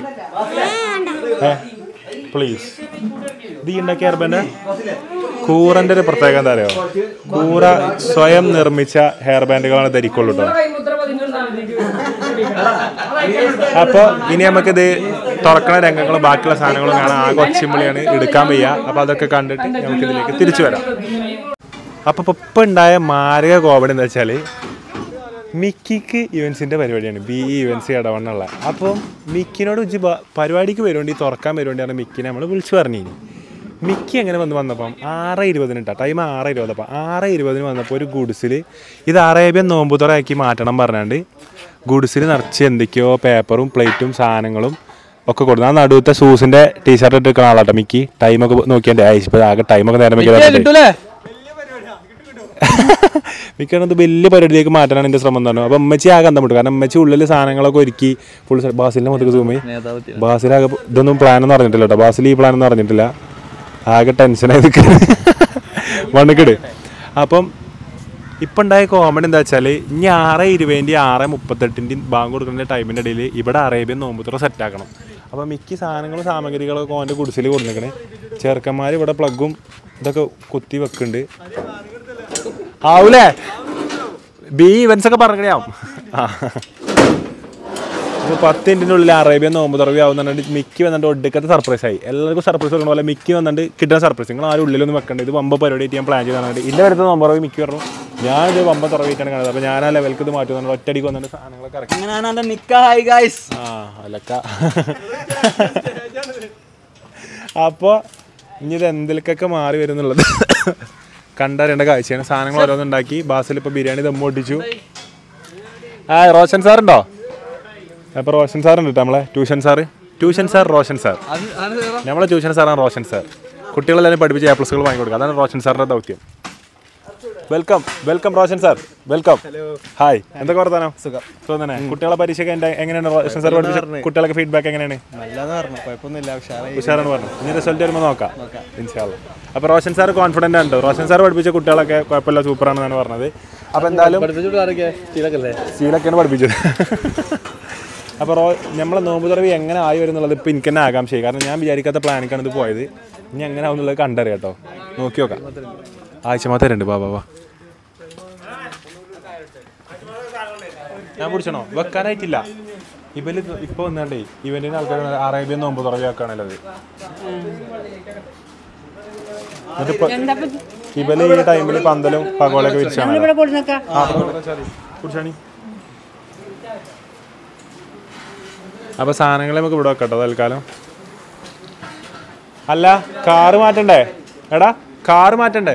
പ്ലീസ് ഇത് ഈ ഉണ്ടാക്കിയ ഹെയർ കൂറന്റെ ഒരു പ്രത്യേകത എന്താ അറിയോ കൂറ സ്വയം നിർമ്മിച്ച ഹെയർ ബാൻഡുകളാണ് ധരിക്കുള്ളൂ കേട്ടോ കൈമുദ്ര പതിഞ്ഞൊരു സാധനത്തേക്ക് അപ്പോൾ ഇനി നമുക്കിത് തുറക്കണ രംഗങ്ങളും ബാക്കിയുള്ള സാധനങ്ങളും കാണാൻ ആകെ ഒച്ചിമ്പിളിയാണ് എടുക്കാൻ വയ്യ അപ്പോൾ അതൊക്കെ കണ്ടിട്ട് നമുക്ക് ഇതിലേക്ക് തിരിച്ചു വരാം അപ്പോൾ ഇപ്പം ഉണ്ടായ മാരക കോമഡി എന്താ വെച്ചാൽ മിക്കിക്ക് ഇവൻസിൻ്റെ പരിപാടിയാണ് ബി ഇ ഇവൻസ് ഇടവണ്ണുള്ള അപ്പം മിക്കിനോട് വെച്ച് പരിപാടിക്ക് വരുവേണ്ടി തുറക്കാൻ വരുവേണ്ടിയാണ് മിക്കിനെ നമ്മൾ വിളിച്ചു പറഞ്ഞിനി മിക്കി എങ്ങനെ വന്ന് വന്നപ്പം ആറ് ഇരുപതിന് ഇട്ടാ ടൈം ആറ് ഇരുപത് അപ്പം ആറ് ഇരുപതിന് വന്നപ്പോൾ ഒരു ഗുഡ്സിൽ ഇത് അറേബ്യൻ നോമ്പുതുറയാക്കി മാറ്റണം പറഞ്ഞാണ്ട് ഗുഡ്സിൽ നിറച്ച് എന്തൊക്കെയോ പേപ്പറും പ്ലേറ്റും സാധനങ്ങളും ഒക്കെ കൊടുത്തു ആ നടുവത്തെ ഷൂസിൻ്റെ ടീഷർട്ട് ഇട്ടിരിക്കുന്ന ആളാട്ടോ മിക്കി ടൈമൊക്കെ നോക്കിയാൽ ഇപ്പോൾ ആകെ ടൈമൊക്കെ നേരം വെക്കാൻ കിട്ടൂലേ മിക്കവാറും ഇത് വലിയ പരിപാടിയിലേക്ക് മാറ്റാനാണ് എൻ്റെ ശ്രമം തന്നെ അപ്പം ഉമ്മച്ചി ആകെ അന്തം വിട്ടു കാരണം ഉമ്മച്ചി ഉള്ളിൽ സാധനങ്ങളൊക്കെ ഒരുക്കി ഫുൾ ബാസിലിൻ്റെ മുതൽ സൂമി ബാസിലാകെ ഇതൊന്നും പ്ലാനൊന്നും അറിഞ്ഞിട്ടില്ല കേട്ടോ ബാസിൽ ഈ പ്ലാനൊന്നും അറിഞ്ഞിട്ടില്ല ആകെ ടെൻഷനായി നിൽക്കുന്നത് വണ്ണിക്കിട് അപ്പം ഇപ്പം ഉണ്ടായ കോമഡി എന്താ വെച്ചാൽ ഇനി ആറ് ഇരുപതിൻ്റെ ആറ് മുപ്പത്തെട്ടിൻ്റെയും ബാങ്ക് കൊടുക്കുന്ന ടൈമിൻ്റെ ഇടയിൽ ഇവിടെ അറേബ്യൻ നോമ്പുത്തുറ സെറ്റാക്കണം അപ്പോൾ മിക്ക സാധനങ്ങളും സാമഗ്രികളൊക്കെ ഓൻ്റെ കുടിസിൽ കൊടുത്തേക്കണേ ചെറുക്കന്മാർ ഇവിടെ പ്ലഗും ഇതൊക്കെ കുത്തി വെക്കുന്നുണ്ട് ആവൂലേ ബി ഇവൻസ് ഒക്കെ പറഞ്ഞാവും ആ അപ്പോൾ പത്ത് മിനിറ്റിൻ്റെ ഉള്ളിൽ അറേബ്യൻ നോമ്പ് തുറവി ആവുന്നുണ്ട് മിക്കി വന്നിട്ട് ഒടുക്കത്തെ സർപ്രൈസ് ആയി എല്ലാവർക്കും സർപ്രൈസ് കൊടുക്കുന്ന പോലെ മിക്കി വന്നിട്ട് കിട്ടുന്ന സർപ്രൈസ് നിങ്ങൾ ആരും ഉള്ളിലൊന്നും വെക്കണ്ട ഇത് വമ്പ പരിപാടി ഞാൻ പ്ലാൻ ചെയ്താണ് ഇല്ല വരുന്ന നോമ്പ് തുറവി മിക്കി പറഞ്ഞു ഞാൻ ഇത് വമ്പ തുറവിയിട്ടാണ് കാണുന്നത് അപ്പോൾ ഞാൻ ആ ലെവൽക്ക് ഇത് മാറ്റി വന്നിട്ട് ഒറ്റയടിക്ക് വന്നിട്ട് സാധനങ്ങളൊക്കെ ഇറക്കി അങ്ങനെയാണ് എൻ്റെ നിക്കായി ഗായ്സ് ആ അലക്ക അപ്പോൾ ഇനി ഇത് എന്തിലേക്കൊക്കെ മാറി വരുന്നുള്ളത് കണ്ടറിയേണ്ട കാഴ്ചയാണ് സാധനങ്ങൾ ഓരോന്നുണ്ടാക്കി ബാസിൽ ഇപ്പോൾ ബിരിയാണി ദമ്മ് പൊട്ടിച്ചു ആ റോഷൻ സാർ ഉണ്ടോ അപ്പോൾ റോഷൻ സാർ ഉണ്ട് കേട്ടോ നമ്മളെ tuition sir tuition sir Roshan sir നമ്മളെ ട്യൂഷൻ സാറാണ് റോഷൻ സാർ കുട്ടികളെല്ലാവരും പഠിപ്പിച്ച് എ പ്ലസുകൾ വാങ്ങിക്കൊടുക്കുക അതാണ് റോഷൻ സാറിൻ്റെ ദൗത്യം welcome welcome Roshan sir welcome hi എന്തൊക്കെ വർത്താനം സുഖം സുഖം തന്നെ കുട്ടികളെ പരീക്ഷയൊക്കെ എൻ്റെ എങ്ങനെയാണ് റോഷൻ സാർ പഠിപ്പിച്ച കുട്ടികളൊക്കെ ഫീഡ്ബാക്ക് എങ്ങനെയാണ് നല്ലതെന്ന് പറഞ്ഞു കുഴപ്പമൊന്നുമില്ല ഉഷാറായി ഉഷാറാണ് പറഞ്ഞു ഇനി റിസൾട്ട് വരുമ്പോൾ നോക്കാം ഇൻഷാല്ല അപ്പോൾ റോഷൻ സാർ കോൺഫിഡൻ്റ് ആണ് റോഷൻ സാർ പഠിപ്പിച്ച കുട്ടികളൊക്കെ കുഴപ്പമില്ല സൂപ്പറാണെന്നാണ് പറഞ്ഞത് അപ്പോൾ എന്തായാലും സ്റ്റീലൊക്കെയാണ് പഠിപ്പിച്ചത് അപ്പോൾ റോ നമ്മളെ നോമ്പ് തുറവി എങ്ങനെ ആയി വരുന്നുള്ളത് ഇപ്പോൾ എനിക്ക് തന്നെ ആകാംക്ഷയായി കാരണം ഞാൻ വിചാരിക്കാത്ത പ്ലാനിക്കാണ് ഇത് പോയത് ഇനി എങ്ങനെ ആവും എന്നുള്ളത് കണ്ടറിയാം കേട്ടോ നോക്കി നോക്കാം ആഴ്ച മാത്രം ബാ ബാ ബാ ഞാൻ കുടിച്ചണോ വെക്കാനായിട്ടില്ല ഇവല് ഇപ്പൊ വന്നാണ്ടേ ഇവന്റിന് ആൾക്കാർ അറേബ്യൻ നോമ്പ് തുറവിയാക്കാണല്ലോ അത് എന്നിട്ടിപ്പോ ഇവല് ഈ ടൈമിൽ പന്തലും പകോളൊക്കെ വിരിച്ചാണ് കുടിച്ചാണി അപ്പൊ സാധനങ്ങളെ നമുക്ക് ഇവിടെ വെക്കട്ടോ തൽക്കാലം അല്ല കാറ് മാറ്റണ്ടേ എടാ കാറ് മാറ്റണ്ടേ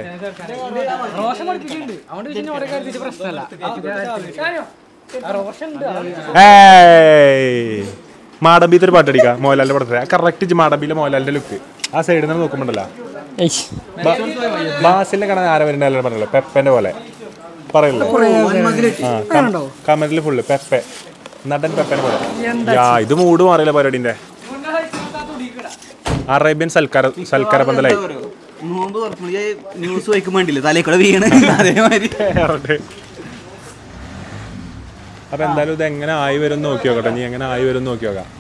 ഏയ് മാടമ്പിത്തെ ഒരു പാട്ടടിക്കാം മോഹൻലാലിന്റെ പടത്തിലെ കറക്റ്റ് മാടമ്പിയിലെ മോഹൻലാലിന്റെ ലുക്ക് ആ സൈഡിൽ നിന്ന് നോക്കുമ്പോണ്ടല്ലോ ബാസിലിനെ കാണാൻ ആരെ വരുന്നല്ലോ പറഞ്ഞല്ലോ പെപ്പന്റെ പോലെ പറയല്ലോ ആ കമന്റിൽ ഫുള്ള് പെപ്പെ നടൻ പെപ്പനെ പോലെ യാ ഇത് മൂട് മാറിയില്ല പരിപാടിന്റെ അറേബ്യൻ സൽക്കാര സൽക്കാര പന്തലായി നോമ്പ് തുറക്കുമ്പോൾ ന്യൂസ് വായിക്കാൻ വേണ്ടിയില്ലേ തലയിൽ കൂടെ വീണ് അതേമാതിരി അപ്പൊ എന്തായാലും ഇത് എങ്ങനെ ആയി വരും എന്ന് നോക്കി നോക്കട്ടെ നീ എങ്ങനെ ആയി വരും എന്ന് നോക്കി നോക്കാം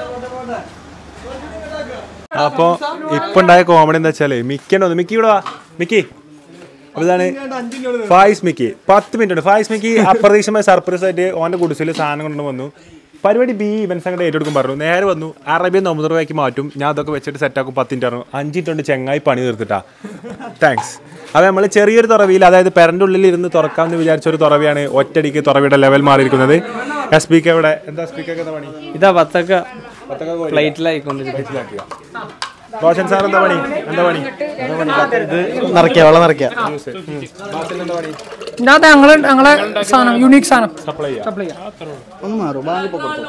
അപ്പൊ ഇപ്പൊ ഉണ്ടായ കോമഡി എന്താ വെച്ചാല് മിക്കി ഉണ്ടോ മിക്കി ഇവിടെ വാ മിക്കി അപ്പൊ ഇതാണ് ഫായിസ് മിക്കി പത്ത് മിനിറ്റ് ഉണ്ട് ഫായിസ് മിക്കി അപ്രതീക്ഷിതമായ സർപ്രൈസ് ആയിട്ട് ഓന്റെ കുടിസിൽ സാധനം കൊണ്ടു വന്നു പരിപാടി ബി ഇവൻസ് അങ്ങോട്ട് ഏറ്റെടുക്കും പറഞ്ഞു നേരെ വന്നു അറേബ്യൻ നോമ്പുറവാക്കി മാറ്റും ഞാൻ അതൊക്കെ വെച്ചിട്ട് സെറ്റാക്കും പത്തിൻ്റെ പറഞ്ഞു അഞ്ചിൻ്റെ കൊണ്ട് ചെങ്ങായി പണി തീർത്തിട്ടാ താങ്ക്സ് അപ്പോൾ നമ്മൾ ചെറിയൊരു തുറവിയിൽ അതായത് പെരൻ്റെ ഉള്ളിൽ ഇരുന്ന് തുറക്കാമെന്ന് വിചാരിച്ച ഒരു തുറവിയാണ് ഒറ്റടിക്ക് തുറവിയുടെ ലെവൽ മാറിയിരിക്കുന്നത് എസ് പി എവിടെ എന്താ എസ് പി എന്താ പണി ഇതാ പത്തൊക്കെ പത്തൊക്കെ കോരി. പ്ലേറ്റിലായിക്കൊണ്ടിരിക്കും മനസ്സിലാക്കുക. റോഷൻ സാർ എന്താ പണി എന്താ പണി നിറയ്ക്കുക വെള്ളം നിറയ്ക്കുക ജ്യൂസ് ബാസിൽ എന്താ പണി ഇതിനകത്ത് ഞങ്ങള് ഞങ്ങളെ സാധനം യുണീക് സാധനം സപ്ലൈ ചെയ്യാം സപ്ലൈ ചെയ്യാം ഒന്ന് മാറും ബാങ്ക് ഇപ്പൊ കൊടുത്തു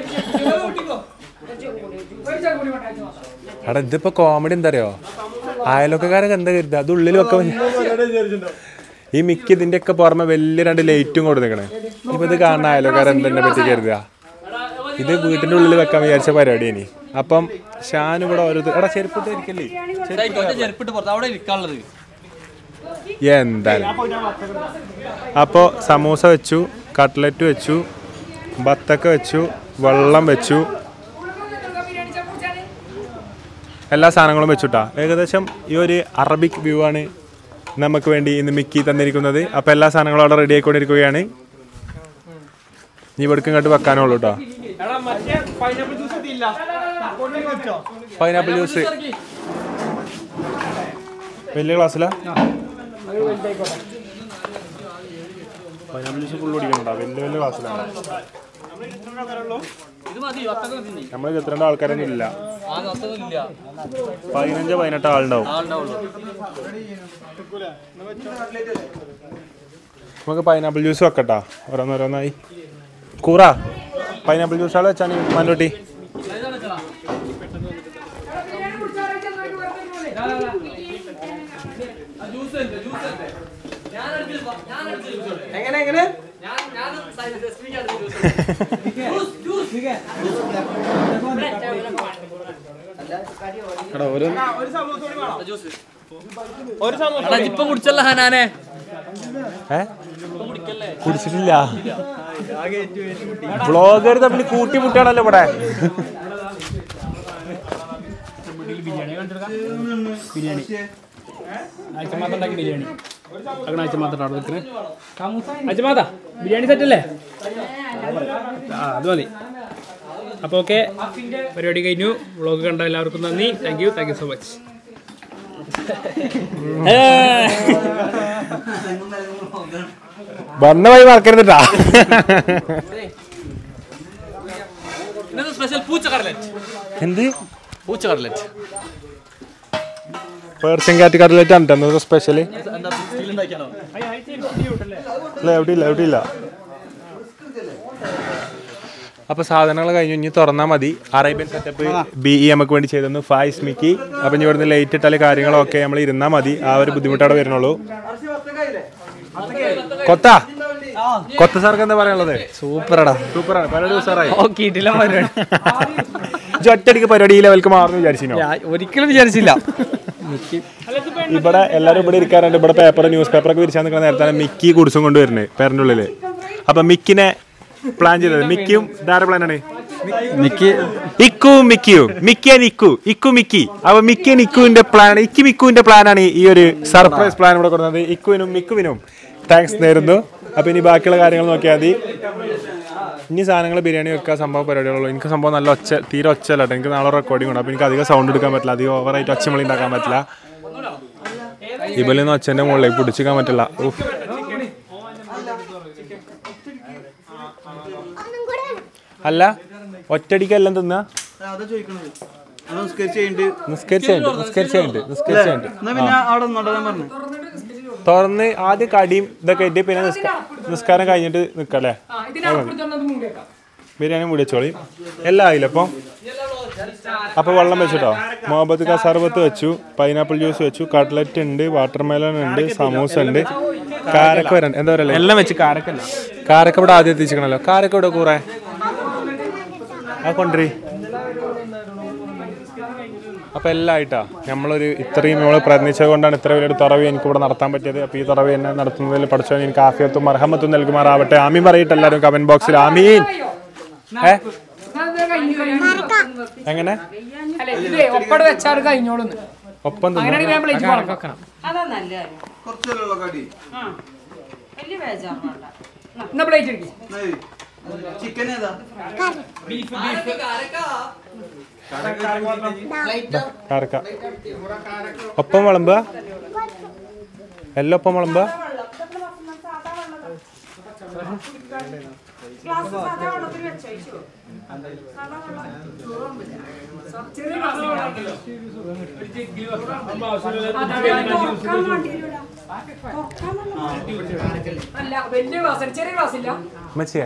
എടാ ഇതിപ്പോ കോമഡി എന്താ അറിയോ അയലൊക്കെക്കാരൊക്കെ എന്താ കരുതുക അത് ഉള്ളിൽ വെക്കാൻ ഈ മിക്ക ഇതിന്റെ ഒക്കെ പുറമെ വലിയ രണ്ട് ലൈറ്റും കൊടുത്തേക്കണേ ഇപ്പൊ ഇത് കാണുന്ന അയലൊക്കാരൻ എന്തിനെ പറ്റി കരുതുക ഇത് വീട്ടിന്റെ ഉള്ളിൽ വെക്കാൻ വിചാരിച്ച പരിപാടി ഇനി അപ്പം ഷാൻ ഇവിടെ ഓരോരുത്തർ എടാ ചെരുപ്പിട്ട് ഇരിക്കല്ലേ ചെരുപ്പിട്ട് പുറത്ത് അവിടെ ഇരിക്കാനുള്ളത് എന്തായാലും അപ്പോൾ സമൂസ വെച്ചു കട്ട്ലറ്റ് വെച്ചു ബത്തക്ക വെച്ചു വെള്ളം വെച്ചു എല്ലാ സാധനങ്ങളും വെച്ചുട്ടാ ഏകദേശം ഈ ഒരു അറബിക് വ്യൂ ആണ് നമുക്ക് വേണ്ടി ഇന്ന് മിക്കി തന്നിരിക്കുന്നത് അപ്പോൾ എല്ലാ സാധനങ്ങളും അവിടെ റെഡി ആയിക്കൊണ്ടിരിക്കുകയാണ് നീ ഇവിടേക്ക് ഇങ്ങോട്ട് വെക്കാനുള്ളൂ കേട്ടോ പൈനാപ്പിൾ ജ്യൂസ് വലിയ ക്ലാസ്സിലാ പൈനാപ്പിൾ ജ്യൂസ് ഫുൾ കുടിക്കണുണ്ടോ വലിയ വലിയ ക്ലാസ്സിലാണ് നമ്മൾ ഇരുപത്തിരണ്ട് ആൾക്കാരൊന്നും ഇല്ല പതിനഞ്ച് പതിനെട്ട് ആളുണ്ടാവും നമുക്ക് പൈനാപ്പിൾ ജ്യൂസ് വെക്കട്ടാ ഓരോന്നോരോന്നായി കൂറ പൈനാപ്പിൾ ജ്യൂസ് ആളെ വെച്ചാണ് മല്ലോട്ടി എങ്ങനെ എങ്ങനെ ഇപ്പൊ കുടിച്ചല്ല ഹനാനെ ഏ കുടിച്ചിട്ടില്ല വ്ളോഗർ തമ്മിൽ കൂട്ടിമുട്ടാണല്ലോ ഇവിടെ ബിരിയാണി കണ്ടിട്ട് ബിരിയാണി ആഴ്ച മാത്രം ഉണ്ടാക്കി ബിരിയാണി അങ്ങനെ ആഴ്ച മാത്രം അവിടെ നിൽക്കുന്നത് ആഴ്ച മാതാ ബിരിയാണി സെറ്റ് അല്ലേ ആ അത് മതി അപ്പോൾ ഓക്കെ പരിപാടി കഴിഞ്ഞു വ്ളോഗ് കണ്ട എല്ലാവർക്കും നന്ദി thank you thank you so much വന്ന വഴി മറക്കരുതിട്ടാ സ്പെഷ്യൽ പൂച്ച കടലറ്റ് എന്ത് പൂച്ച കടലറ്റ് പേർഷ്യൻ കാറ്റ് കട്ട്ലറ്റ് ആണ് കേട്ടോ സ്പെഷ്യല് ഇല്ല എവിടെ ഇല്ല എവിടെ ഇല്ല അപ്പൊ സാധനങ്ങൾ കഴിഞ്ഞു ഇനി തുറന്നാൽ മതി അറേബ്യൻ സെറ്റപ്പ് ബി ഇ നമുക്ക് വേണ്ടി ചെയ്തെന്നു ഫായ്സ് മിക്കി അപ്പൊ ഇനി ഇവിടുന്ന് ലൈറ്റ് ഇട്ടാല് കാര്യങ്ങളൊക്കെ നമ്മൾ ഇരുന്നാൽ മതി ആ ഒരു ബുദ്ധിമുട്ട് അവിടെ വരുന്നുള്ളൂ കൊത്ത കൊത്ത സാർക്ക് എന്താ പറയാനുള്ളത് സൂപ്പറടാ സൂപ്പറാണ് പല ദിവസമായി നോക്കിയിട്ടില്ല പരിപാടി ഇജ്ജ് ഒറ്റയടിക്ക് പരിപാടി ഈ ലെവൽക്ക് മാറുന്നു വിചാരിച്ചിനോ ഞാൻ ഒരിക്കലും വിചാരിച്ചില്ല ഇവിടെ എല്ലാവരും ഇവിടെ ഇരിക്കാറുണ്ട് ഇവിടെ പേപ്പർ ന്യൂസ് പേപ്പർ ഒക്കെ വിരിച്ചാൽ നിൽക്കുന്ന നേരത്താണ് മിക്കി കുടിച്ചും കൊണ്ട് വരുന്നത് പേരൻ്റെ ഉള്ളില് അപ്പൊ മിക്കിനെ പ്ലാൻ ചെയ്തത് മിക്കിയും ഇതാരുടെ പ്ലാനാണ് മിക്കി ഇക്കു മിക്കിയും Mickey and Ikku Ikku Mickey അപ്പൊ മിക്കി ആൻഡ് ഇക്കുവിന്റെ പ്ലാൻ ഇക്കി മിക്കുവിന്റെ പ്ലാനാണ് ഈ ഒരു സർപ്രൈസ് പ്ലാൻ ഇവിടെ കൊടുക്കുന്നത് ഇക്കുവിനും മിക്കുവിനും താങ്ക്സ് നേരുന്നു അപ്പൊ ഇനി ബാക്കിയുള്ള കാര്യങ്ങൾ നോക്കിയാൽ മതി ഇനി സാധനങ്ങൾ ബിരിയാണി വെക്കുക സംഭവം പരിപാടികളുള്ളൂ എനിക്ക് സംഭവം നല്ല ഒച്ച തീരെ ഒച്ച അല്ല എനിക്ക് നാളെ റെക്കോർഡിംഗ് ഉണ്ട് അപ്പൊ എനിക്ക് അധികം സൗണ്ട് എടുക്കാൻ പറ്റില്ല അധികം ഓവറായിട്ട് ഒച്ചമളി ഉണ്ടാക്കാൻ പറ്റില്ല ഇവലൊന്നും ഒച്ചന്റെ മുകളിലേക്ക് പിടിച്ചിക്കാൻ പറ്റില്ല ഉഫ്. അല്ല ഒറ്റടിക്കെല്ലാം തിന്നാ അതാ ചോദിക്കണത് അത് നിസ്കരിച്ച് കഴിഞ്ഞിട്ട് നിസ്കരിച്ചുണ്ട് നിസ്കരിച്ചുണ്ട് നിസ്കരിച്ചുണ്ട് എന്നാ പിന്നെ അവിടെ നിന്നോട്ടെ ഞാൻ പറഞ്ഞു തുറന്ന് ആദ്യം കടിയും ഇതൊക്കെ ഇട്ട് പിന്നെ നിസ്ക- നിസ്കാരം കഴിഞ്ഞിട്ട് നിക്കല്ലേ ബിരിയാണി മൂടി വെച്ചോളി എല്ലാം ആയില്ല അപ്പം അപ്പൊ വെള്ളം വെച്ചിട്ടോ മുഹബത്ത് ക സർബത്ത് വെച്ചു പൈനാപ്പിൾ ജ്യൂസ് വെച്ചു കട്ട്ലറ്റ് ഉണ്ട് വാട്ടർ മെലൺ ഉണ്ട് സമൂസ ഉണ്ട് കാരക്ക വരണ്ട് എന്താ പറയല്ലേ എല്ലാം വെച്ച് കാരക്കല്ല കാരക്ക ഇവിടെ ആദ്യം എത്തിച്ചിക്കണല്ലോ കാരക്ക ഇവിടെ കൂറെ ആ കൊണ്ടുവരി അപ്പൊ എല്ലാം ആയിട്ടാ നമ്മളൊരു ഇത്രയും നമ്മൾ പ്രയത്നിച്ചത് കൊണ്ടാണ് ഇത്ര വലിയൊരു തുറവി എനിക്ക് ഇവിടെ നടത്താൻ പറ്റിയത് അപ്പൊ ഈ തുറവി എന്നെ നടത്തുന്നതിൽ പഠിച്ചവൻ എനിക്ക് ആഫിയത്തും അർഹമത്തും നൽകുമാറാവട്ടെ ആമീൻ പറയട്ടെ എല്ലാവരും കമന്റ് ബോക്സിൽ ആമീൻ ഏ എങ്ങനെ അല്ലെ ഇത് ഒപ്പട് വെച്ചാൽ കഴിഞ്ഞോളൂന്ന് ഒപ്പം തിന്നു അങ്ങനെയാണെങ്കിൽ ഞാൻ പ്ലേറ്റ് മാറി വെക്കണം അതാ നല്ലത് കുറച്ചല്ലോ കടി വലിയ ബേജാറ് വേണ്ട എന്നാ പ്ലേറ്റ് എടുക്കും ചിക്കൻ ഏതാ കാരക്ക ഒപ്പം വിളമ്പുക എല്ലാം ഒപ്പം വിളമ്പുക ഗ്ലാസ് സാധാ വെള്ളത്തിൽ വെച്ചോ അല്ല വലിയ ഗ്ലാസ് ചെറിയ ഗ്ലാസ് ഇല്ല ഉമ്മച്ചിയെ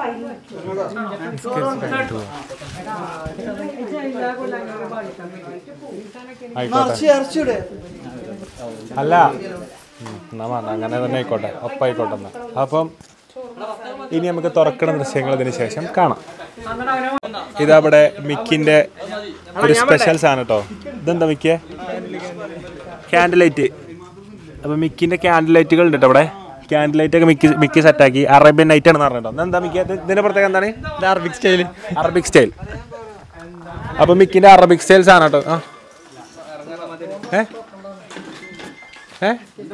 ആയിക്കോട്ടെ ഇറച്ചിയുടെ അല്ല ഉം, എന്നാ വേണ്ട അങ്ങനെ തന്നെ ആയിക്കോട്ടെ ഒപ്പായിക്കോട്ടെ എന്നാ അപ്പം ഇനി നമുക്ക് തുറക്കണ ദൃശ്യങ്ങൾ ഇതിന് ശേഷം കാണാം ഇതവിടെ മിക്കിന്റെ ഒരു സ്പെഷ്യൽ സാധനം കേട്ടോ ഇതെന്താ മിക്കിയെ ക്യാൻഡിൽ ലൈറ്റ് അപ്പൊ മിക്കിന്റെ ക്യാൻഡിൽ ലൈറ്റുകൾ ഉണ്ട് കേട്ടോ അവിടെ ക്യാൻഡിൽ ലൈറ്റ് ഒക്കെ മിക്കി മിക്കി സെറ്റാക്കി അറേബ്യൻ നൈറ്റ് ആണെന്ന് പറഞ്ഞിട്ടോ എന്താ മിക്ക ഇതിന്റെ പ്രത്യേകം എന്താണ് അറബിക് സ്റ്റൈല് അറബിക് സ്റ്റൈൽ അപ്പൊ മിക്കിന്റെ അറബിക് സ്റ്റൈൽ സാധനം കേട്ടോ ആ ഏ ഏ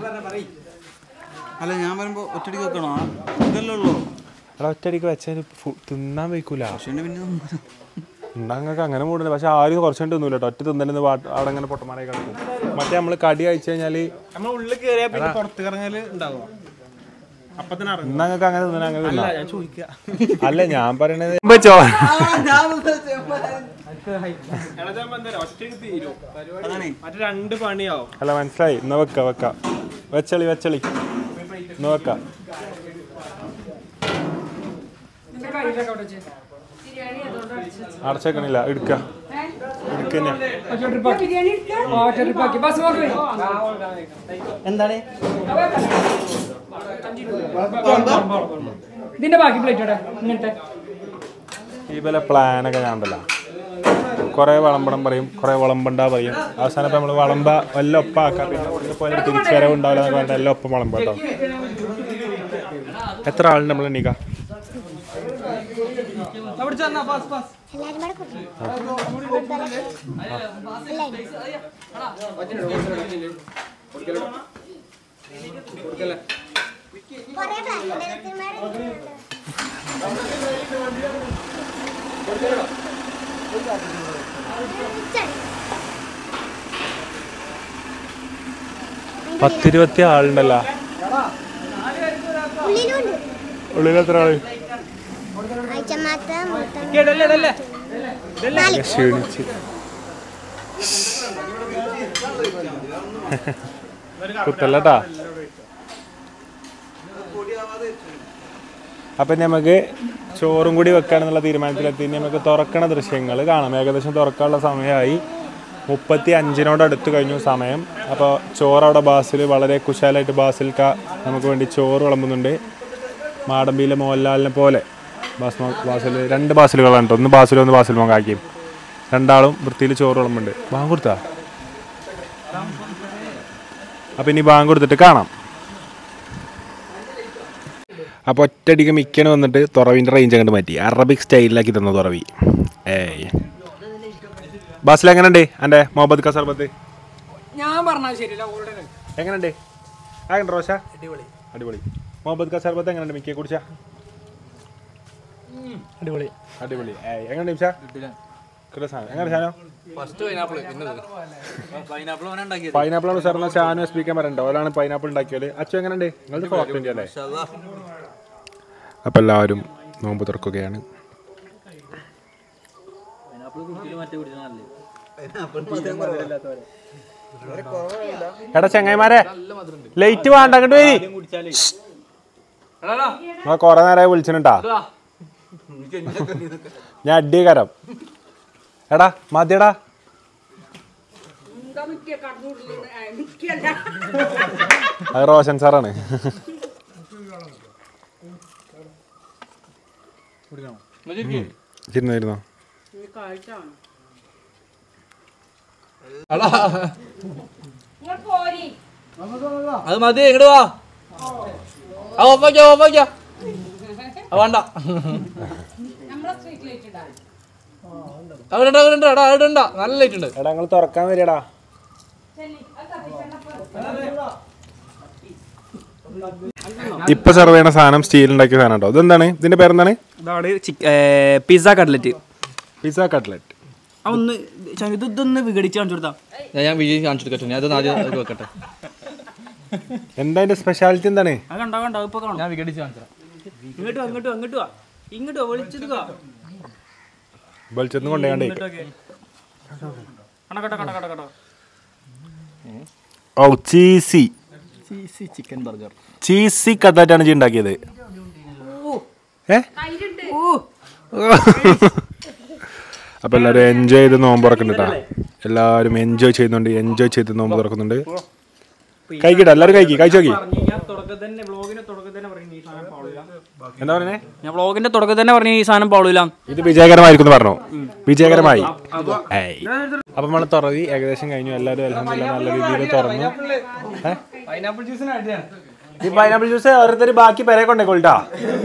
അല്ല ഞാൻ പറയുമ്പോ ഒറ്റടിക്ക് വെക്കണോ ഇതല്ലേ ഉള്ളൂ അവിടെ ഒറ്റയടിക്ക് വെച്ചാൽ തിന്നാൻ വയ്ക്കൂല പക്ഷേ പിന്നെ എന്നാ നിങ്ങൾക്ക് അങ്ങനെ മൂടില്ല പക്ഷെ ആരും കുറച്ചുകൊണ്ട് തിന്നൂല കേട്ടോ ഒറ്റ തിന്നലെന്ന് പാട്ട് അവിടെ അങ്ങനെ പൊട്ടമാരായി കിടക്കും മറ്റേ നമ്മൾ കടി കഴിച്ചു കഴിഞ്ഞാല് നമ്മൾ ഉള്ളിൽ കയറിയാ പിന്നെ പുറത്ത് ഇറങ്ങല് ഉണ്ടാവുക അപ്പൊ തന്നെ അറിയാം എന്നാ നിങ്ങൾക്ക് അങ്ങനെ തിന്നാൻ അങ്ങനെ തിന്നാം. ഞാൻ ചോദിക്കുക അല്ല ഞാൻ പറയണത് വെച്ചോ ഒറ്റയ്ക്ക് തീരും അതാണേ മറ്റേ രണ്ട് പണിയാവും അല്ല മനസ്സിലായി എന്നാ വെക്ക വെക്ക വെച്ചളി വെച്ചളി എന്നാ വെക്ക അടച്ചേക്കണില്ല എടുക്ക എടുക്കന്നെ എന്താണ് ഇതിന്റെ ബാക്കി പ്ലേറ്റ് ഇവിടെ ഇങ്ങനത്തെ ഈ പല പ്ലാനൊക്കെ ഞാൻ ഉണ്ടല്ലോ കുറെ വിളമ്പണം പറയും കുറെ വിളമ്പണ്ട പറയും അവസാനം ഇപ്പൊ നമ്മള് വിളമ്പ എല്ലാം ഒപ്പാക്കാം പിന്നെ ഇവിടുന്ന് പോലെ തിരിച്ചുവരവ് ഉണ്ടാവില്ല എന്നൊക്കെ പറഞ്ഞിട്ട് എല്ലാം ഒപ്പം വിളമ്പ കേട്ടോ എത്ര ആളുണ്ട് നമ്മൾ എണ്ണീക്ക പത്തിരുപത്തി ആളുണ്ടല്ലോ ഉള്ളിൽ എത്ര ആള് ക്ഷീണിച്ച് കുത്തല്ലട്ടാ അപ്പം നമുക്ക് ചോറും കൂടി വെക്കാനെന്നുള്ള തീരുമാനത്തിലെത്തി ഇനി നമുക്ക് തുറക്കണ ദൃശ്യങ്ങൾ കാണാം ഏകദേശം തുറക്കാനുള്ള സമയമായി മുപ്പത്തി അഞ്ചിനോട് അടുത്ത് കഴിഞ്ഞു സമയം അപ്പോൾ ചോറ് അവിടെ ബാസിൽ വളരെ കുശാലായിട്ട് ബാസിൽക്ക നമുക്ക് വേണ്ടി ചോറ് വിളമ്പുന്നുണ്ട് മാടമ്പിയിലെ മോഹൻലാലിനെ പോലെ ബാസ് ബാസിൽ രണ്ട് ബാസിലുകളാണ് കേട്ടോ ഒന്ന് ബാസിലും ഒന്ന് ബാസിൽ മോങ്കാക്കിയും രണ്ടാളും വൃത്തിയിൽ ചോറ് വിളമ്പുണ്ട് ബാങ്ക് കൊടുത്താ അപ്പം ഇനി ബാങ്ക് കൊടുത്തിട്ട് കാണാം അപ്പോൾ ഒറ്റയടിക്ക് മിക്കന് വന്നിട്ട് തുറവിൻ്റെ റേഞ്ച് അങ്ങോട്ട് മാറ്റി അറബിക് സ്റ്റൈലിലാക്കി തന്ന തുറവി ഏയ് ബസ്സിൽ എങ്ങനെയുണ്ട് എൻ്റെ മുഹമ്മദ് കസർബത്ത് ഞാൻ പറഞ്ഞാൽ ശരിയല്ല ഓൾറെഡി എങ്ങനെയുണ്ട് ആകണ്ട റോഷ അടിപൊളി അടിപൊളി മുഹമ്മദ് കസർബത്ത് എങ്ങനെയുണ്ട് മിക്കെ കുടിച്ച അടിപൊളി അടിപൊളി ഏയ് എങ്ങനെയുണ്ട് ഇംഷ കിട്ടുന്ന സാധനം എങ്ങനെ സാധനം ഫസ്റ്റ് പൈനാപ്പിൾ പിന്നെ പൈനാപ്പിൾ അവനെ ഉണ്ടാക്കിയത് പൈനാപ്പിൾ ആണ് സാറിന് ഷാനു സ്പീക്കർ പറയണ്ട ഓലാണ് പൈനാപ്പിൾ ഉണ്ടാക്കിയത് അച്ഛൻ എങ്ങനെയുണ്ട് നിങ്ങളുടെ ഫോർ ട്വൻറ്റി അല്ലേ അപ്പം എല്ലാവരും നോമ്പ് തുറക്കുകയാണ് എടാ ചെങ്ങായിമാരെ ലൈറ്റ് വേണ്ട അങ്ങോട്ട് വരി നിങ്ങൾ കൊറേ നേരമായി വിളിച്ചിട്ടാ ഞാൻ അടിയകരം എടാ മതിയടാ അത് റോഷൻ സാറാണ് ഇരുന്നായിരുന്നോ അത് മതി ഇങ്ങോട്ട് വാ ആ ഓഫാക്കിയോ ഓഫാക്കിയോ ആ വേണ്ട അവിടെ അവിടെ എടാ അവിടെ ഉണ്ടാ നല്ല ലൈറ്റ് ഉണ്ട് എടാ നിങ്ങൾ തുറക്കാൻ വരികടാ ഇപ്പൊ സെർവ് ചെയ്യണ സാധനം സ്റ്റീൽ ഉണ്ടാക്കിയ സാധനം കേട്ടോ ഇതെന്താണ് ഇതിന്റെ പേരെന്താണ് ഇതാണ് പിസ്സ കട്ട്ലറ്റ് പിസ്സ കട്ട്ലറ്റ് ആ ഒന്ന് ചങ്ങ- ഇത് ഇതൊന്ന് വിഘടിച്ച് കാണിച്ചു കൊടുത്താ ഞാൻ വീഡിയോ കാണിച്ചു കൊടുക്കട്ടെ ഞാൻ ഇതൊന്ന് ആദ്യം ഇത് വെക്കട്ടെ എന്താ അതിന്റെ സ്പെഷ്യാലിറ്റി എന്താണ് അത് കണ്ടോ കണ്ടോ ഇപ്പൊ കാണാം ഞാൻ വിഘടിച്ച് കാണിച്ചു ഇങ്ങോട്ട് വാ, ഇങ്ങോട്ട് വാ, ഇങ്ങോട്ട് വാ ഇങ്ങോട്ട് വാ, വിളിച്ചത് വാ. വെളിച്ചെന്ന് കൊണ്ടുപോയാണ്ടേ ഇങ്ങോട്ടൊക്കെ. കണ്ടോ കണ്ടോ കണ്ടോ കണ്ടോ കണ്ടോ oh cheesy cheesy chicken burger cheesy കട്ട്ലറ്റാണ് ജി ഉണ്ടാക്കിയത് ഏ അപ്പൊ എല്ലാവരും എൻജോയ് ചെയ്ത് നോമ്പ് തുറക്കുന്നുണ്ട് കേട്ടോ എല്ലാവരും എൻജോയ് ചെയ്യുന്നുണ്ട് എൻജോയ് ചെയ്ത് നോമ്പ് തുറക്കുന്നുണ്ട് കഴിക്കട്ടെ എല്ലാവരും കഴിക്കി കഴിച്ചു നോക്കി പറഞ്ഞു ഞാൻ തുടക്കത്തിൽ തന്നെ വ്ളോഗിന്റെ തുടക്കത്തിൽ തന്നെ പറഞ്ഞു ഈ സാധനം പാടില്ല എന്താ പറഞ്ഞേ ഞാൻ വ്ളോഗിന്റെ തുടക്കത്തിൽ തന്നെ പറഞ്ഞു ഈ സാധനം പാടില്ല ഇത് വിജയകരമായിരിക്കും എന്ന് പറഞ്ഞു വിജയകരമായി ഏയ്. അപ്പൊ നമ്മൾ തുറവി ഏകദേശം കഴിഞ്ഞു എല്ലാവരും അലഹമില്ല നല്ല രീതിയിൽ തുറന്നു ഏ? പൈനാപ്പിൾ ജ്യൂസിന് അടിയാണ് ഈ പൈനാപ്പിൾ ജ്യൂസ് ഓരോരുത്തർ ബാക്കി പെരെ കൊണ്ടേക്കോട്ടാ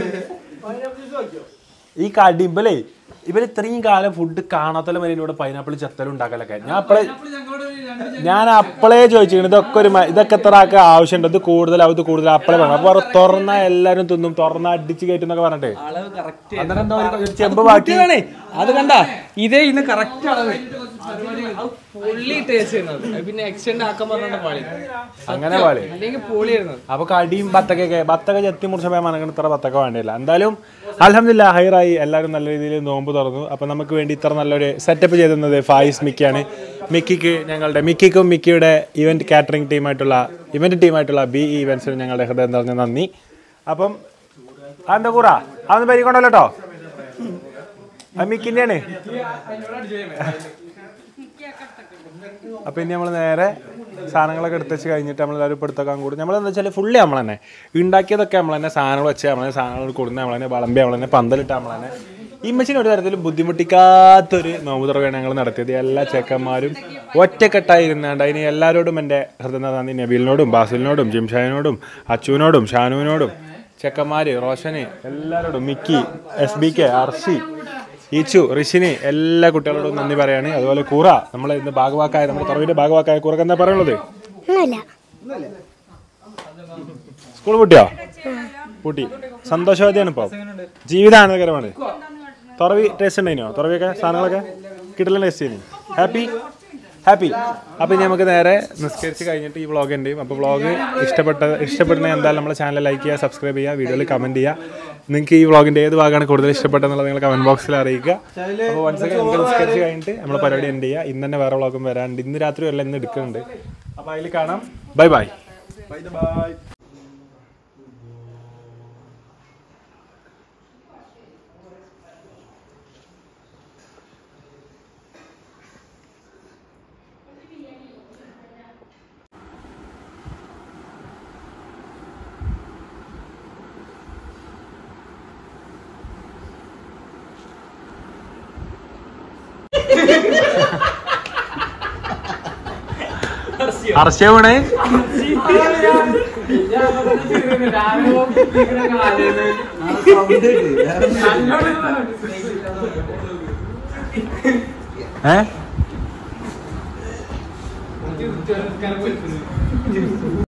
ഈ കടി ഇവലേ ഇവര് ഇത്രയും കാലം ഫുഡ് കാണാത്തല്ല മതി ഇവിടെ പൈനാപ്പിൾ ചെത്തലും ഉണ്ടാക്കലൊക്കെ ഞാൻ അപ്പളേ ഞാൻ അപ്പളേ ചോദിച്ചിരുന്നു ഇതൊക്കെ ഒരു മ- ഇതൊക്കെ എത്ര ആൾക്ക് ആവശ്യമുണ്ട് ഇത് കൂടുതലാവും ഇത് കൂടുതൽ അപ്പളേ പറഞ്ഞു അപ്പൊ തുറന്ന എല്ലാരും തിന്നും തുറന്ന അടിച്ച് കയറ്റും എന്നൊക്കെ പറഞ്ഞിട്ട് അന്നേരം എന്താ ഒരു- ഒരു ചെമ്പ് ബാക്കി അത് കണ്ട ഇതേ ഇന്ന് കറക്റ്റ് അളവ് പൊള്ളി ടേസ്റ്റ് ചെയ്യുന്നത് അത് പിന്നെ എക്സ്റ്റെൻഡ് ആക്കാൻ പറഞ്ഞിട്ട് പാളി അങ്ങനെ പോലെ അല്ലെങ്കിൽ പൊളിയായിരുന്നു അപ്പൊ കടിയും ബത്തക്കൊക്കെ ബത്തക്ക ചെത്തി മുറിച്ചപ്പോൾ മനക്കണ ഇത്ര ബത്തക്ക വേണ്ടിയില്ല എന്തായാലും അലഹമില്ല ഹൈറായി എല്ലാവരും നല്ല രീതിയിൽ നോമ്പ് തുറന്നു അപ്പൊ നമുക്ക് വേണ്ടി ഇത്ര നല്ലൊരു സെറ്റപ്പ് ചെയ്തിരുന്നത് ഫായിസ് മിക്കിയാണ് മിക്കിക്ക് ഞങ്ങളുടെ മിക്കിക്കും മിക്കിയുടെ ഇവന്റ് കാറ്ററിംഗ് ടീമായിട്ടുള്ള ഇവന്റ് ടീമായിട്ടുള്ള ബി ഇവന്റ്സിന് ഞങ്ങളുടെ ഹൃദയം നിറഞ്ഞ നന്ദി അപ്പം അതെന്താ കൂറ അതൊന്ന് പരിക്കൊണ്ടല്ലോ കേട്ടോ അത് മിക്കിൻ്റെയാണ് അപ്പോൾ ഇനി നമ്മൾ നേരെ സാധനങ്ങളൊക്കെ എടുത്ത് വെച്ച് കഴിഞ്ഞിട്ട് നമ്മൾ എല്ലാവരും ഇപ്പോൾ എടുത്തേക്കാൻ കൂടും നമ്മൾ എന്താ വെച്ചാൽ ഫുള്ളി നമ്മൾ തന്നെ ഉണ്ടാക്കിയതൊക്കെ നമ്മൾ തന്നെ സാധനങ്ങൾ വെച്ച് നമ്മൾ തന്നെ സാധനങ്ങൾ കൊടുക്കുന്ന നമ്മൾ തന്നെ വിളമ്പി നമ്മൾ തന്നെ പന്തലിട്ട് നമ്മൾ തന്നെ ഈ മെഷീൻ ഒരു തരത്തിലും ബുദ്ധിമുട്ടിക്കാത്തൊരു നോമ്പ് തുറക്കാണ് ഞങ്ങൾ നടത്തിയത് എല്ലാ ചെക്കന്മാരും ഒറ്റക്കെട്ടായിരുന്നാണ്ട് അതിന് എല്ലാവരോടും എൻ്റെ ഹൃദയ നന്ദി നബീലിനോടും ബാസിലിനോടും ജിംഷാനോടും അച്ചുവിനോടും ഷാനുവിനോടും ചെക്കന്മാര് റോഷന് എല്ലാവരോടും Mikki S B K Arshi Eechu Rishin എല്ലാ കുട്ടികളോടും നന്ദി പറയാണ് അതുപോലെ കൂറ നമ്മളെ ഇന്ന് ഭാഗവാക്കായ നമ്മുടെ തുറവിന്റെ ഭാഗവാക്കായ കൂറക്ക് എന്താ പറയുള്ളത് സ്കൂൾ പൂട്ടിയോ പൂട്ടി സന്തോഷവതിയാണ് ഇപ്പോൾ ജീവിതം ആനന്ദകരമാണ് തുറവി ടേസ്റ്റ് ഉണ്ടായിനോ തുറവിയൊക്കെ സാധനങ്ങളൊക്കെ കിട്ടലും ടേസ്റ്റ് ചെയ്യുന്നു ഹാപ്പി ഹാപ്പി അപ്പം ഇനി നമുക്ക് നേരെ നിസ്കരിച്ച് കഴിഞ്ഞിട്ട് ഈ വ്ളോഗ് ഉണ്ട് അപ്പോൾ വ്ളോഗ് ഇഷ്ടപ്പെട്ട ഇഷ്ടപ്പെടുന്ന എന്തായാലും നമ്മുടെ ചാനൽ ലൈക്ക് ചെയ്യുക സബ്സ്ക്രൈബ് ചെയ്യുക വീഡിയോയിൽ കമൻറ്റ് ചെയ്യുക നിങ്ങൾക്ക് ഈ വ്ളോഗിൻ്റെ ഏത് ഭാഗമാണ് കൂടുതൽ ഇഷ്ടപ്പെട്ടെന്നുള്ളത് നിങ്ങൾ കമൻറ്റ് ബോക്സിൽ അറിയിക്കുക അപ്പോൾ വൺസ് ഒക്കെ നമുക്ക് നിസ്കരിച്ച് കഴിഞ്ഞിട്ട് നമ്മൾ പരിപാടി എൻഡ് ചെയ്യുക ഇന്ന് തന്നെ വേറെ വ്ളോഗും വരാനുണ്ട് ഇന്ന് രാത്രി വല്ല ഇന്ന് എടുക്കുന്നുണ്ട് അപ്പോൾ അതിൽ കാണാം ബൈ ബൈ അർശ്യ വീണേ ഏ